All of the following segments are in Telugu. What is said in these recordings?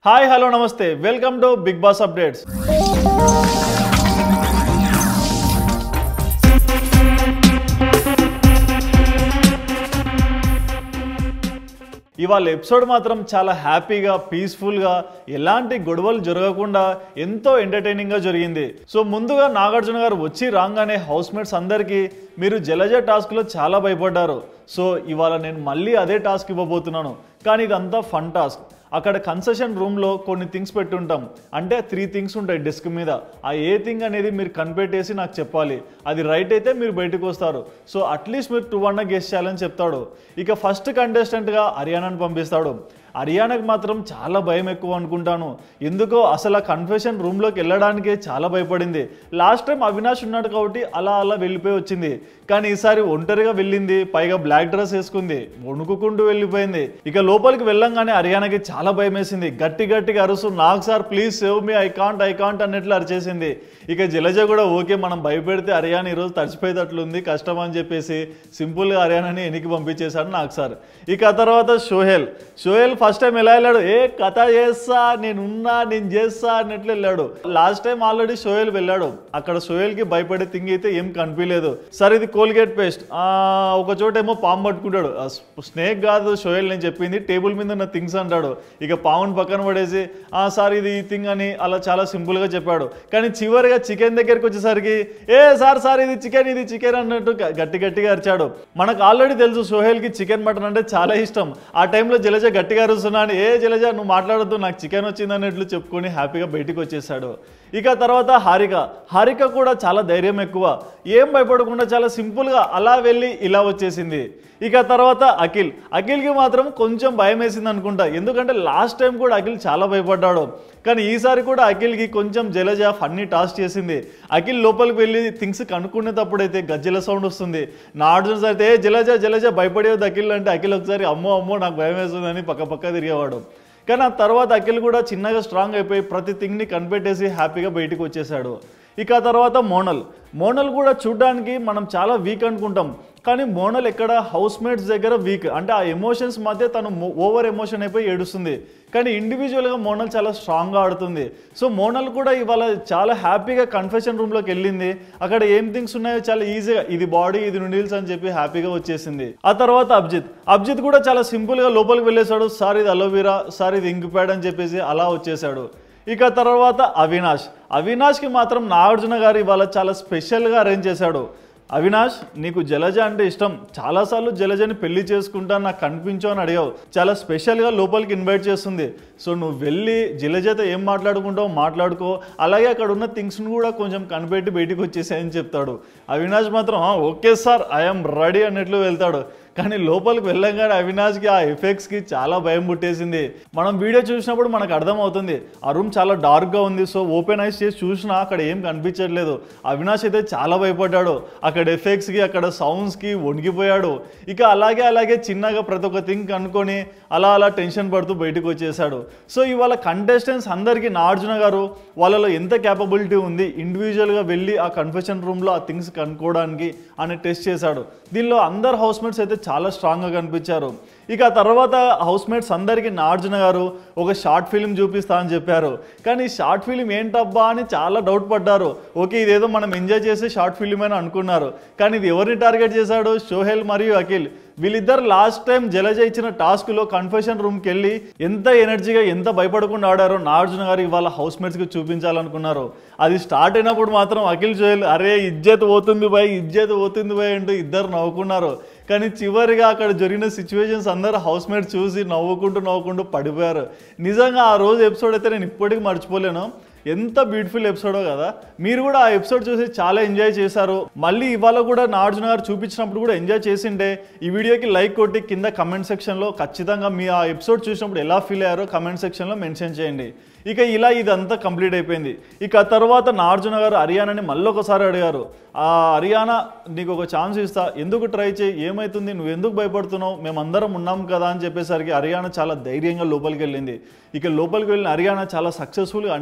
హాయ్ హలో నమస్తే welcome to Bigg Boss updates ఇవాళ ఎపిసోడ్ మాత్రం చాలా హ్యాపీగా పీస్ఫుల్గా ఎలాంటి గొడవలు జరగకుండా ఎంతో ఎంటర్టైనింగ్గా జరిగింది సో ముందుగా నాగార్జున గారు వచ్చి రాగానే హౌస్ మేట్స్ అందరికీ మీరు జలజ టాస్క్లో చాలా భయపడ్డారు సో ఇవాళ నేను మళ్ళీ అదే టాస్క్ ఇవ్వబోతున్నాను కానీ ఇదంతా ఫన్ టాస్క్ అక్కడ కన్సెషన్ రూమ్లో కొన్ని థింగ్స్ పెట్టుంటాం అంటే త్రీ థింగ్స్ ఉంటాయి డెస్క్ మీద ఆ ఏ థింగ్ అనేది మీరు కనిపెట్టేసి నాకు చెప్పాలి అది రైట్ అయితే మీరు బయటకు వస్తారు సో అట్లీస్ట్ మీరు టూ అన్న గెస్ట్ చేయాలని చెప్తాడు ఇక ఫస్ట్ కంటెస్టెంట్గా హర్యానాని పంపిస్తాడు హర్యానాకి మాత్రం చాలా భయం ఎక్కువ అనుకుంటాను ఎందుకో అసలు ఆ కన్ఫెషన్ రూమ్లోకి వెళ్ళడానికే చాలా భయపడింది లాస్ట్ టైం అవినాష్ ఉన్నాడు కాబట్టి అలా అలా వెళ్ళిపోయి వచ్చింది కానీ ఈసారి ఒంటరిగా వెళ్ళింది పైగా బ్లాక్ డ్రెస్ వేసుకుంది వణుకుకుంటూ వెళ్ళిపోయింది ఇక లోపలికి వెళ్ళంగానే హర్యానాకి చాలా భయం వేసింది గట్టి గట్టిగా అరుసు నాకు sir please save me I can't I can't అన్నట్లు అరిచేసింది ఇక జలజ కూడా ఓకే మనం భయపెడితే హర్యానా ఈరోజు తడిచిపోయేటట్లుంది కష్టం అని చెప్పేసి సింపుల్గా హర్యానాని ఎనికి పంపించేశాడు నాకు సార్ ఇక ఆ తర్వాత షోహెల్ షోహెల్ ఫస్ట్ టైం ఎలా వెళ్ళాడు ఏ కథ చేస్తా నేను ఉన్నా నేను చేస్తా అన్నట్లు వెళ్ళాడు లాస్ట్ టైం ఆల్రెడీ షోయల్ వెళ్ళాడు అక్కడ షోయల్ కి భయపడే థింగ్ అయితే ఏం కనిపించలేదు సార్ ఇది కోల్గేట్ పేస్ట్ ఒక చోట ఏమో పాము పట్టుకుంటాడు స్నేక్ కాదు షోయల్ నేను చెప్పింది టేబుల్ మీద ఉన్న థింగ్స్ అంటాడు ఇక పాముని పక్కన పడేసి ఆ సార్ ఇది ఈ థింగ్ అని అలా చాలా సింపుల్ గా చెప్పాడు కానీ చివరిగా చికెన్ దగ్గరికి వచ్చేసరికి ఏ సార్ సార్ ఇది చికెన్ ఇది చికెన్ అన్నట్టు గ- గట్టి గట్టిగా అరిచాడు మనకు ఆల్రెడీ తెలుసు సోహెల్ కి చికెన్ మటన్ అంటే చాలా ఇష్టం ఆ టైంలో జలజ గట్టిగా అరుస్తున్నాను ఏ జలజ నువ్వు మాట్లాడద్దు నాకు చికెన్ వచ్చింది అన్నట్లు చెప్పుకొని హ్యాపీగా బయటికి వచ్చేసాడు ఇక తర్వాత హారిక హారిక కూడా చాలా ధైర్యం ఎక్కువ ఏం భయపడకుండా చాలా సింపుల్గా అలా వెళ్ళి ఇలా వచ్చేసింది ఇక తర్వాత అఖిల్ అఖిల్కి మాత్రం కొంచెం భయం వేసింది అనుకుంటా ఎందుకంటే లాస్ట్ టైం కూడా అఖిల్ చాలా భయపడ్డాడు కానీ ఈసారి కూడా అఖిల్కి కొంచెం జలజ ఫన్నీ టాస్క్ చేసింది అఖిల్ లోపలికి వెళ్ళి థింగ్స్ కనుక్కునేటప్పుడు అయితే గజ్జల సౌండ్ వస్తుంది నా ఆర్డర్స్ అయితే "ఏ, జలజ జలజ భయపడేది అఖిల్ అంటే అఖిల్ ఒకసారి అమ్మో అమ్మో నాకు భయం వేస్తుందని పక్క పక్క తిరిగేవాడు కానీ ఆ తర్వాత అఖిల్ కూడా చిన్నగా స్ట్రాంగ్ అయిపోయి ప్రతి థింగ్ని కనిపెట్టేసి హ్యాపీగా బయటికి వచ్చేసాడు ఇక ఆ తర్వాత మోనల్ మోనల్ కూడా చూడడానికి మనం చాలా వీక్ అనుకుంటాం కానీ మోనల్ ఎక్కడ హౌస్ మేట్స్ దగ్గర వీక్ అంటే ఆ ఎమోషన్స్ మధ్య తను ఓవర్ ఎమోషన్ అయిపోయి ఏడుస్తుంది కానీ ఇండివిజువల్గా మోనల్ చాలా స్ట్రాంగ్గా ఆడుతుంది సో మోనల్ కూడా ఇవాళ చాలా హ్యాపీగా కన్ఫెషన్ రూమ్లోకి వెళ్ళింది అక్కడ ఏం థింగ్స్ ఉన్నాయో చాలా ఈజీగా ఇది బాడీ ఇది నూడిల్స్ అని చెప్పి హ్యాపీగా వచ్చేసింది ఆ తర్వాత అబ్జిత్ అబ్జిత్ కూడా చాలా సింపుల్గా లోపలికి వెళ్ళేశాడు సార్ ఇది అలోవీరా సార్ ఇది ఇంక్ ప్యాడ్ అని చెప్పేసి అలా వచ్చేసాడు ఇక తర్వాత అవినాష్ అవినాష్కి మాత్రం నాగార్జున గారు ఇవాళ చాలా స్పెషల్గా అరేంజ్ చేశాడు అవినాష్ నీకు జలజ అంటే ఇష్టం చాలాసార్లు జలజని పెళ్లి చేసుకుంటా నాకు కనిపించు అని అడిగావు చాలా స్పెషల్గా లోపలికి ఇన్వైట్ చేస్తుంది సో నువ్వు వెళ్ళి జలజతో ఏం మాట్లాడుకుంటావు మాట్లాడుకో అలాగే అక్కడ ఉన్న థింగ్స్ని కూడా కొంచెం కనిపెట్టి బయటికి వచ్చేసాయని చెప్తాడు అవినాష్ మాత్రం "ఆ, ఓకే సార్ ఐఎమ్ రెడీ అన్నట్లు వెళ్తాడు కానీ లోపలికి వెళ్ళంగానే అవినాష్కి ఆ ఎఫెక్ట్స్కి చాలా భయం పుట్టేసింది మనం వీడియో చూసినప్పుడు మనకు అర్థమవుతుంది ఆ రూమ్ చాలా డార్క్గా ఉంది సో ఓపెన్ ఐస్ చేసి చూసినా అక్కడ ఏం కనిపించట్లేదు అవినాష్ అయితే చాలా భయపడ్డాడు అక్కడ ఎఫెక్ట్స్కి అక్కడ సౌండ్స్కి వణికిపోయాడు ఇక అలాగే అలాగే చిన్నగా ప్రతి ఒక్క థింగ్ అనుకొని అలా అలా టెన్షన్ పడుతూ బయటకు వచ్చేసాడు సో ఇవాళ కంటెస్టెంట్స్ అందరికీ నాగార్జున గారు వాళ్ళలో ఎంత క్యాపబిలిటీ ఉంది ఇండివిజువల్గా వెళ్ళి ఆ కన్ఫెషన్ రూమ్లో ఆ థింగ్స్ కనుక్కోవడానికి అని టెస్ట్ చేశాడు దీనిలో అందరు హౌస్ మేట్స్ అయితే చాలా స్ట్రాంగ్గా కనిపించారు ఇక ఆ తర్వాత హౌస్ మేట్స్ అందరికీ నాగార్జున గారు ఒక షార్ట్ ఫిలిం చూపిస్తా అని చెప్పారు కానీ ఈ షార్ట్ ఫిలిం ఏంటబ్బా అని చాలా డౌట్ పడ్డారు ఓకే ఇదేదో మనం ఎంజాయ్ చేసే షార్ట్ ఫిలిం అని అనుకున్నారు కానీ ఇది ఎవరిని టార్గెట్ చేశాడు షోహెల్ మరియు అఖిల్ వీళ్ళిద్దరు లాస్ట్ టైం జలజ ఇచ్చిన టాస్క్లో కన్ఫెషన్ రూమ్కి వెళ్ళి ఎంత ఎనర్జీగా ఎంత భయపడకుండా ఆడారో నాగార్జున గారు ఇవాళ హౌస్ మేట్స్కి చూపించాలనుకున్నారు అది స్టార్ట్ అయినప్పుడు మాత్రం అఖిల్ జోయల్ అరే ఇజ్జత్ పోతుంది బాయ్ ఇజ్జత్ పోతుంది బాయ్ అంటూ ఇద్దరు నవ్వుకున్నారు కానీ చివరిగా అక్కడ జరిగిన సిచ్యువేషన్స్ అందరూ హౌస్ మేట్స్ చూసి నవ్వుకుంటూ నవ్వుకుంటూ పడిపోయారు నిజంగా ఆ రోజు ఎపిసోడ్ అయితే నేను ఇప్పటికీ మర్చిపోలేను ఎంత బ్యూటిఫుల్ ఎపిసోడో కదా మీరు కూడా ఆ ఎపిసోడ్ చూసి చాలా ఎంజాయ్ చేశారు మళ్ళీ ఇవాళ కూడా నాగార్జున గారు చూపించినప్పుడు కూడా ఎంజాయ్ చేసిండే ఈ వీడియోకి లైక్ కొట్టి కింద కమెంట్ సెక్షన్లో ఖచ్చితంగా మీ ఆ ఎపిసోడ్ చూసినప్పుడు ఎలా ఫీల్ అయ్యారో కమెంట్ సెక్షన్లో మెన్షన్ చేయండి ఇక ఇలా ఇదంతా కంప్లీట్ అయిపోయింది ఇక ఆ తర్వాత నాగార్జున గారు హర్యానాని మళ్ళీ ఒకసారి అడిగారు ఆ హర్యానా నీకు ఒక ఛాన్స్ ఇస్తా ఎందుకు ట్రై చేయి ఏమవుతుంది నువ్వు ఎందుకు భయపడుతున్నావు మేమందరం ఉన్నాం కదా అని చెప్పేసరికి హర్యానా చాలా ధైర్యంగా లోపలికి వెళ్ళింది ఇక లోపలికి వెళ్ళిన హర్యానా చాలా సక్సెస్ఫుల్గా అన్ని కనుక్కొని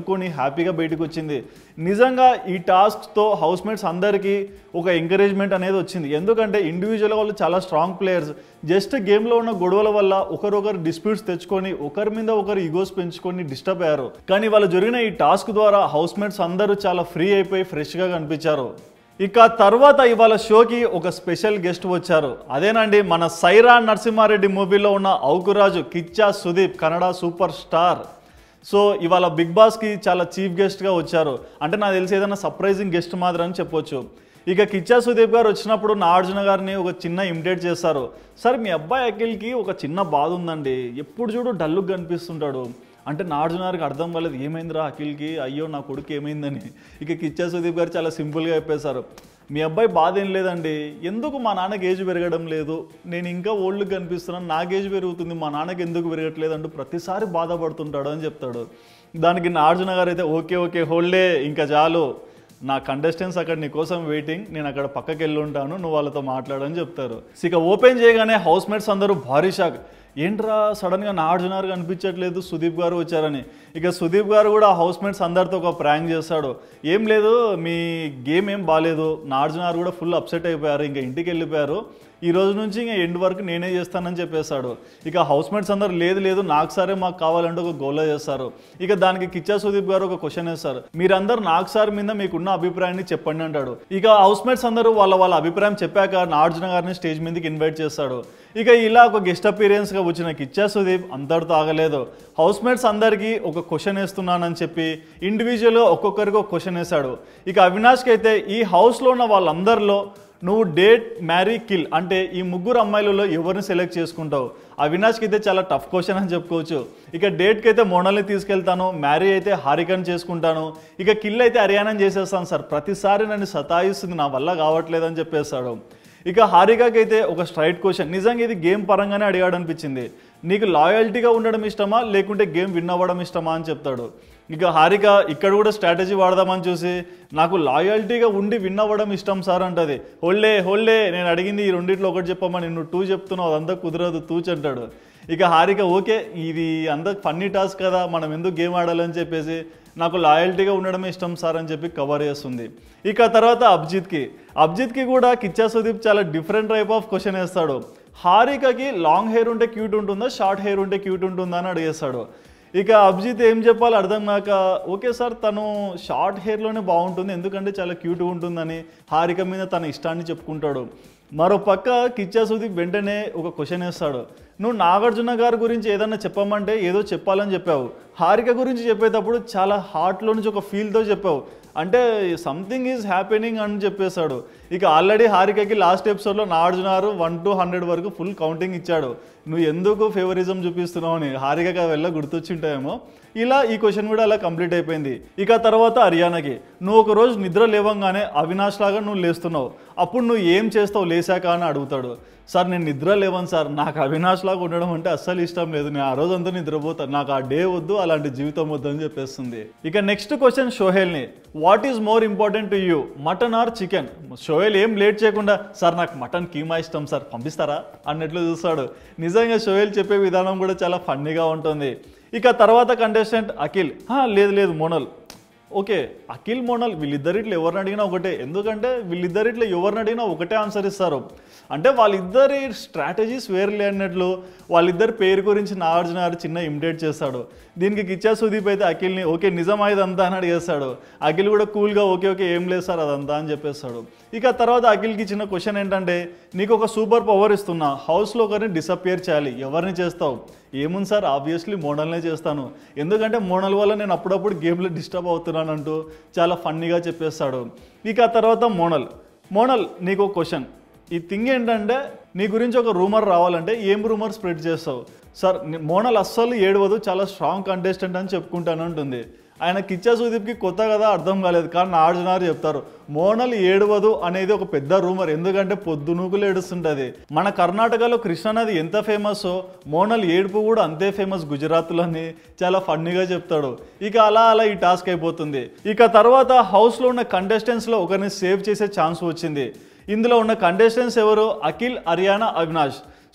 నవ్వుకొని హ్యాపీగా బయటకు వచ్చింది నిజంగా ఈ టాస్క్తో హౌస్మేట్స్ అందరికీ ఒక ఎంకరేజ్మెంట్ అనేది వచ్చింది ఎందుకంటే ఇండివిజువల్ వాళ్ళు చాలా స్ట్రాంగ్ ప్లేయర్స్ జస్ట్ గేమ్లో ఉన్న గొడవల వల్ల ఒకరొకరు డిస్ప్యూట్స్ తెచ్చుకొని ఒకరి మీద ఒకరు ఈగోస్ పెంచుకొని డిస్టర్బ్ అయ్యారు కానీ వాళ్ళు జరిగిన ఈ టాస్క్ ద్వారా హౌస్మేట్స్ అందరూ చాలా ఫ్రీ అయిపోయి ఫ్రెష్గా కనిపించారు ఇక తర్వాత ఇవాళ షోకి ఒక స్పెషల్ గెస్ట్ వచ్చారు అదేనండి మన సైరా నరసింహారెడ్డి మూవీలో ఉన్న Avuku Raju Kichcha Sudeep Kannada super star so ఇవాళ బిగ్ బాస్కి చాలా చీఫ్ గెస్ట్గా వచ్చారు అంటే నాకు తెలిసి ఏదైనా సర్ప్రైజింగ్ గెస్ట్ మాత్రం అని చెప్పొచ్చు ఇక కిచ్చా సుదీప్ గారు వచ్చినప్పుడు నాగార్జున గారిని ఒక చిన్న ఇమిటేట్ చేస్తారు సార్ మీ అబ్బాయి అఖిల్కి ఒక చిన్న బాధ ఉందండి ఎప్పుడు చూడు డల్లుగా కనిపిస్తుంటాడు అంటే నాగార్జున గారికి అర్థం కాలేదు ఏమైందిరా అఖిల్కి అయ్యో నా కొడుకు ఏమైందని ఇక కిచ్చా సుదీప్ గారు చాలా సింపుల్గా చెప్పేశారు మీ అబ్బాయి బాధ ఏం లేదండి ఎందుకు మా నాన్నకి ఏజ్ పెరగడం లేదు నేను ఇంకా ఓల్డ్ కనిపిస్తున్నాను నాకు ఏజ్ పెరుగుతుంది మా నాన్నకి ఎందుకు పెరగట్లేదు అంటూ ప్రతిసారి బాధపడుతుంటాడు అని చెప్తాడు దానికి నాగార్జున గారు అయితే ఓకే ఓకే హోల్డే ఇంకా చాలు నా కంటెస్టెంట్స్ అక్కడ నీ కోసం వెయిటింగ్ నేను అక్కడ పక్కకి వెళ్ళి ఉంటాను నువ్వు వాళ్ళతో మాట్లాడని చెప్తారు ఇక ఓపెన్ చేయగానే హౌస్ మేట్స్ అందరూ భారీ షాక్ ఏంట్రా సడన్గా నాగార్జున గారు కనిపించట్లేదు సుదీప్ గారు వచ్చారని ఇక సుదీప్ గారు కూడా హౌస్ మేట్స్ అందరితో ఒక ప్రాంక్ చేస్తాడు ఏం లేదు మీ గేమ్ ఏం బాగాలేదు నాగార్జున గారు కూడా ఫుల్ అప్సెట్ అయిపోయారు ఇంకా ఇంటికి వెళ్ళిపోయారు ఈ రోజు నుంచి ఇంకా ఎండ్ వరకు నేనే చేస్తానని చెప్పేశాడు ఇక హౌస్ మేట్స్ అందరు లేదు లేదు నాకు సరే మాకు కావాలంటే ఒక గోలా చేస్తారు ఇక దానికి కిచ్చా సుదీప్ గారు ఒక క్వశ్చన్ వేస్తారు మీరందరూ నాకు సార్ మీద మీకున్న అభిప్రాయాన్ని చెప్పండి అంటాడు ఇక హౌస్ మేట్స్ అందరూ వాళ్ళ వాళ్ళ అభిప్రాయం చెప్పాక నాగార్జున గారిని స్టేజ్ మీదకి ఇన్వైట్ చేస్తాడు ఇక ఇలా ఒక గెస్ట్ అపీరియన్స్గా వచ్చిన కిచ్చా సుదీప్ అందరితో ఆగలేదు హౌస్ మేట్స్ అందరికీ ఒక క్వశ్చన్ వేస్తున్నానని చెప్పి ఇండివిజువల్గా ఒక్కొక్కరికి ఒక క్వశ్చన్ వేశాడు ఇక అవినాష్కి అయితే ఈ హౌస్లో ఉన్న వాళ్ళందరిలో నువ్వు డేట్ మ్యారీ కిల్ అంటే ఈ ముగ్గురు అమ్మాయిలలో ఎవరిని సెలెక్ట్ చేసుకుంటావు అవినాష్కి అయితే చాలా టఫ్ క్వశ్చన్ అని చెప్పుకోవచ్చు ఇక డేట్కి అయితే మోనల్ని తీసుకెళ్తాను మ్యారీ అయితే హారికని చేసుకుంటాను ఇక కిల్ అయితే హర్యానాని చేసేస్తాను సార్ ప్రతిసారి నన్ను సతాయిస్తుంది నా వల్ల కావట్లేదని చెప్పేస్తాడు ఇక హారికకి అయితే ఒక స్ట్రైట్ క్వశ్చన్ నిజంగా ఇది గేమ్ పరంగానే అడిగాడు అనిపించింది నీకు లాయల్టీగా ఉండడం ఇష్టమా లేకుంటే గేమ్ విన్ అవ్వడం ఇష్టమా అని చెప్తాడు ఇక హారిక ఇక్కడ కూడా స్ట్రాటజీ వాడదామని చూసి నాకు లాయల్టీగా ఉండి విన్ అవ్వడం ఇష్టం సార్ అంటది హోల్డే హోల్డే నేను అడిగింది ఈ రెండిట్లో ఒకటి చెప్పమని నువ్వు టూ చెప్తున్నావు అదంతా కుదరదు తూచ్ అంటాడు ఇక హారిక ఓకే ఇది అంత ఫన్నీ టాస్క్ కదా మనం ఎందుకు గేమ్ ఆడాలని చెప్పేసి నాకు లాయల్టీగా ఉండడమే ఇష్టం సార్ అని చెప్పి కవర్ చేస్తుంది ఇక తర్వాత అభిజిత్కి అభిజిత్కి కూడా కిచ్చా సుదీప్ చాలా డిఫరెంట్ టైప్ ఆఫ్ క్వశ్చన్ వేస్తాడు హారికకి లాంగ్ హెయిర్ ఉంటే క్యూట్ ఉంటుందా షార్ట్ హెయిర్ ఉంటే క్యూట్ ఉంటుందా అని అడిగేస్తాడు ఇక అభిజిత్ ఏం చెప్పాలో అర్థం కాక ఓకే సార్ తను షార్ట్ హెయిర్లోనే బాగుంటుంది ఎందుకంటే చాలా క్యూట్గా ఉంటుందని హారిక మీద తన ఇష్టాన్ని చెప్పుకుంటాడు మరో పక్క కిచ్చా సుదీప్ వెంటనే ఒక క్వశ్చన్ వేస్తాడు నువ్వు నాగార్జున గారి గురించి ఏదన్నా చెప్పమంటే ఏదో చెప్పాలని చెప్పావు హారిక గురించి చెప్పేటప్పుడు చాలా హార్ట్లో నుంచి ఒక ఫీల్తో చెప్పావు అంటే సంథింగ్ ఈజ్ హ్యాపెనింగ్ అని చెప్పేశాడు ఇక ఆల్రెడీ హారికకి లాస్ట్ ఎపిసోడ్లో Nagarjuna garu one two hundred వరకు ఫుల్ కౌంటింగ్ ఇచ్చాడు నువ్వు ఎందుకు ఫేవరిజం చూపిస్తున్నావు అని హారికకి వెళ్ళ గుర్తొచ్చింటాయేమో ఇలా ఈ క్వశ్చన్ కూడా అలా కంప్లీట్ అయిపోయింది ఇక తర్వాత హర్యానాకి నువ్వు ఒక రోజు నిద్ర లేవంగానే అవినాష్ లాగా నువ్వు లేస్తున్నావు అప్పుడు నువ్వు ఏం చేస్తావు లేసాక అని అడుగుతాడు సార్ నేను నిద్ర లేవను సార్ నాకు అవినాష్ లాగా ఉండడం అంటే అస్సలు ఇష్టం లేదు నేను ఆ రోజంతా నిద్రపోతాను నాకు ఆ డే వద్దు అలాంటి జీవితం వద్దు అని చెప్పేస్తుంది ఇక నెక్స్ట్ క్వశ్చన్ షోహెల్ని what is more important to you mutton or chicken Sohel ఏం లేట్ చేయకుండా సార్ నాకు మటన్ కీమా ఇష్టం సార్ పంపిస్తారా అన్నట్లు చూస్తాడు నిజంగా షోహెల్ చెప్పే విధానం కూడా చాలా ఫన్నీగా ఉంటుంది ఇక తర్వాత కంటెస్టెంట్ అఖిల్ "హా, లేదు లేదు మోనల్ ఓకే అఖిల్ మోనల్ వీళ్ళిద్దరిట్లో ఎవరిని అడిగినా ఒకటే ఎందుకంటే వీళ్ళిద్దరిట్లో ఎవరిని అడిగినా ఒకటే ఆన్సర్ ఇస్తారు అంటే వాళ్ళిద్దరి స్ట్రాటజీస్ వేరులే అన్నట్లు వాళ్ళిద్దరి పేరు గురించి నాగార్జున గారు చిన్న ఇమిటేట్ చేస్తాడు దీనికి కిచ్చా సుదీప్ అయితే అఖిల్ని ఓకే నిజమా ఇదంతా అని అడిగేస్తాడు అఖిల్ కూడా కూల్గా ఓకే ఓకే ఏం లేదు సార్ అదంతా అని చెప్పేస్తాడు ఇక తర్వాత అఖిల్కి ఇచ్చిన క్వశ్చన్ ఏంటంటే నీకు ఒక సూపర్ పవర్ ఇస్తున్నా హౌస్లో ఒకరిని డిసప్పియర్ చేయాలి ఎవరిని చేస్తావు ఏముంది సార్ ఆబ్వియస్లీ మోడల్నే చేస్తాను ఎందుకంటే మోడల్ వల్ల నేను అప్పుడప్పుడు గేమ్లో డిస్టర్బ్ అవుతున్నాను అంటూ చాలా ఫన్నీగా చెప్పేస్తాడు ఇక ఆ తర్వాత మోనల్ మోనల్ నీకు ఒక క్వశ్చన్ ఈ థింగ్ ఏంటంటే నీ గురించి ఒక రూమర్ రావాలంటే ఏం రూమర్ స్ప్రెడ్ చేస్తావు సార్ ని- మోనల్ అస్సలు ఏడవదు చాలా స్ట్రాంగ్ కంటెస్టెంట్ అని చెప్పుకుంటాను అంటుంది ఆయన కిచ్చా సుదీప్కి కొత్త కదా అర్థం కాలేదు కానీ నాగార్జునారు చెప్తారు మోనల్ ఏడవదు అనేది ఒక పెద్ద రూమర్ ఎందుకంటే పొద్దునూకులు ఏడుస్తుంటది మన కర్ణాటకలో కృష్ణానది ఎంత ఫేమస్ మోనల్ ఏడుపు కూడా అంతే ఫేమస్ గుజరాత్లోని చాలా ఫన్నీగా చెప్తాడు ఇక అలా అలా ఈ టాస్క్ అయిపోతుంది ఇక తర్వాత హౌస్లో ఉన్న కంటెస్టెంట్స్లో ఒకరిని సేవ్ చేసే ఛాన్స్ వచ్చింది ఇందులో ఉన్న కంటెస్టెంట్స్ ఎవరు అఖిల్ హర్యానా అవినాష్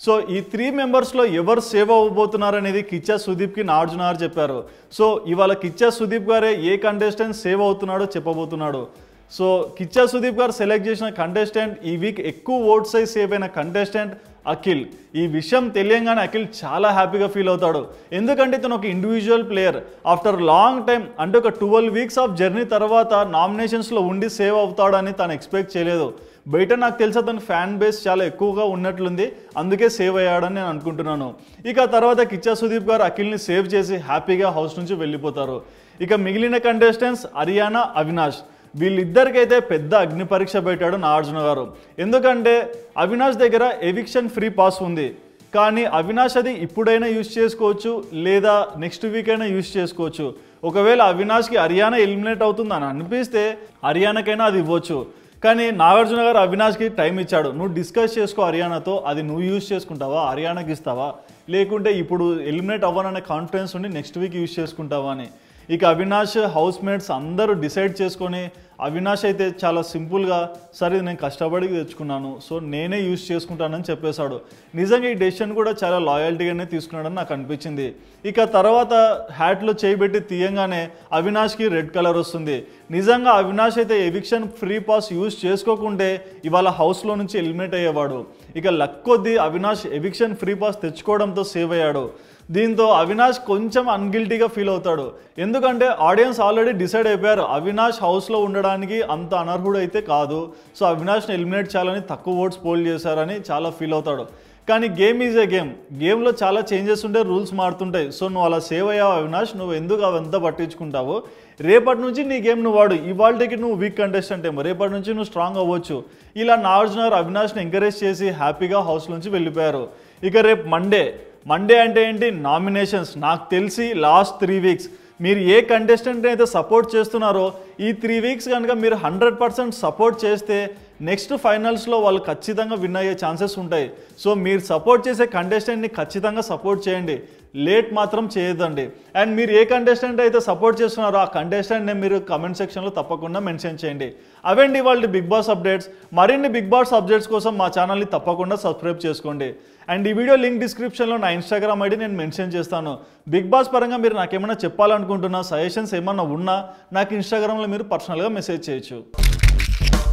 సో ఈ త్రీ మెంబర్స్లో ఎవరు సేవ్ అవ్వబోతున్నారు అనేది కిచ్చా సుదీప్కి నాగార్జున గారు చెప్పారు సో ఇవాళ కిచ్చా సుదీప్ గారే ఏ కంటెస్టెంట్ సేవ్ అవుతున్నాడో చెప్పబోతున్నాడు సో కిచ్చా సుదీప్ గారు సెలెక్ట్ చేసిన కంటెస్టెంట్ ఈ వీక్ ఎక్కువ ఓట్స్ అయి సేవ్ అయిన కంటెస్టెంట్ అఖిల్ ఈ విషయం తెలియంగానే అఖిల్ చాలా హ్యాపీగా ఫీల్ అవుతాడు ఎందుకంటే ఇతను ఒక individual player after long time అంటే ఒక ట్వెల్వ్ వీక్స్ ఆఫ్ జర్నీ తర్వాత నామినేషన్స్లో ఉండి సేవ్ అవుతాడని తను ఎక్స్పెక్ట్ చేయలేదు బయట నాకు తెలిసి అతని ఫ్యాన్ బేస్ చాలా ఎక్కువగా ఉన్నట్లుంది అందుకే సేవ్ అయ్యాడని నేను అనుకుంటున్నాను ఇక తర్వాత కిచ్చా సుదీప్ గారు అఖిల్ని సేవ్ చేసి హ్యాపీగా హౌస్ నుంచి వెళ్ళిపోతారు ఇక మిగిలిన కంటెస్టెంట్స్ హరియానా అవినాష్ వీళ్ళిద్దరికైతే పెద్ద అగ్ని పరీక్ష పెట్టాడు నాగార్జున గారు ఎందుకంటే అవినాష్ దగ్గర ఎవిక్షన్ ఫ్రీ పాస్ ఉంది కానీ అవినాష్ అది ఇప్పుడైనా యూజ్ చేసుకోవచ్చు లేదా నెక్స్ట్ వీక్ అయినా యూజ్ చేసుకోవచ్చు ఒకవేళ అవినాష్కి హర్యానా ఎలిమినేట్ అవుతుందని అనిపిస్తే హర్యానాకైనా అది ఇవ్వచ్చు కానీ నాగార్జున గారు అవినాష్కి టైం ఇచ్చాడు నువ్వు డిస్కస్ చేసుకో హర్యానాతో అది నువ్వు యూజ్ చేసుకుంటావా హర్యానాకి ఇస్తావా లేకుంటే ఇప్పుడు ఎలిమినేట్ అవ్వననే కాన్ఫిడెన్స్ ఉండి నెక్స్ట్ వీక్ యూజ్ చేసుకుంటావా అని ఇక అవినాష్ హౌస్ మేట్స్ అందరూ డిసైడ్ చేసుకొని అవినాష్ అయితే చాలా సింపుల్గా సరే నేను కష్టపడి తెచ్చుకున్నాను సో నేనే యూజ్ చేసుకుంటానని చెప్పేశాడు నిజంగా ఈ డెసిషన్ కూడా చాలా లాయల్టీగానే తీసుకున్నాడని నాకు అనిపించింది ఇక తర్వాత హ్యాట్లో చేయబెట్టి తీయంగానే అవినాష్కి రెడ్ కలర్ వస్తుంది నిజంగా అవినాష్ అయితే ఎవిక్షన్ ఫ్రీ పాస్ యూజ్ చేసుకోకుంటే ఇవాళ హౌస్లో నుంచి ఎలిమినేట్ అయ్యేవాడు ఇక లక్ కొద్దీ అవినాష్ ఎవిక్షన్ ఫ్రీ పాస్ తెచ్చుకోవడంతో సేవ్ అయ్యాడు దీంతో అవినాష్ కొంచెం అన్గిల్టీగా ఫీల్ అవుతాడు ఎందుకంటే ఆడియన్స్ ఆల్రెడీ డిసైడ్ అయిపోయారు అవినాష్ హౌస్లో ఉండడానికి అంత అనర్హుడు అయితే కాదు సో అవినాష్ని ఎలిమినేట్ చేయాలని తక్కువ ఓట్స్ పోల్ చేశారని చాలా ఫీల్ అవుతాడు కానీ గేమ్ ఈజ్ ఏ గేమ్ గేమ్లో చాలా చేంజెస్ ఉంటాయి రూల్స్ మారుతుంటాయి సో నువ్వు అలా సేవ్ అయ్యావు అవినాష్ నువ్వు ఎందుకు అవంతా పట్టించుకుంటావు రేపటి నుంచి నీ గేమ్ నువ్వు వాడు ఇవాళకి నువ్వు వీక్ కంటెస్టెంట్ ఏమో రేపటి నుంచి నువ్వు స్ట్రాంగ్ అవ్వచ్చు ఇలా నాగార్జున గారు అవినాష్ని ఎంకరేజ్ చేసి హ్యాపీగా హౌస్ నుంచి వెళ్ళిపోయారు ఇక రేపు మండే మండే అంటే ఏంటి నామినేషన్స్ నాకు తెలిసి లాస్ట్ త్రీ వీక్స్ మీరు ఏ కంటెస్టెంట్ అయితే సపోర్ట్ చేస్తున్నారో ఈ త్రీ వీక్స్ కనుక మీరు హండ్రెడ్ పర్సెంట్ సపోర్ట్ చేస్తే నెక్స్ట్ ఫైనల్స్లో వాళ్ళు ఖచ్చితంగా విన్ అయ్యే ఛాన్సెస్ ఉంటాయి సో మీరు సపోర్ట్ చేసే కంటెస్టెంట్ని ఖచ్చితంగా సపోర్ట్ చేయండి లేట్ మాత్రం చేయొద్దండి అండ్ మీరు ఏ కంటెస్టెంట్ అయితే సపోర్ట్ చేస్తున్నారో ఆ కంటెస్టెంట్ని మీరు కమెంట్ సెక్షన్లో తప్పకుండా మెన్షన్ చేయండి అవండి వాళ్ళ బిగ్ బాస్ అప్డేట్స్ మరిన్ని బిగ్ బాస్ అప్డేట్స్ కోసం మా ఛానల్ని తప్పకుండా సబ్స్క్రైబ్ చేసుకోండి అండ్ ఈ వీడియో లింక్ డిస్క్రిప్షన్లో నా ఇన్స్టాగ్రామ్ ఐడి నేను మెన్షన్ చేస్తాను బిగ్ బాస్ పరంగా మీరు నాకేమైనా చెప్పాలనుకుంటున్నా సజెషన్స్ ఏమన్నా ఉన్నా నాకు ఇన్స్టాగ్రామ్లో మీరు పర్సనల్గా మెసేజ్ చేయొచ్చు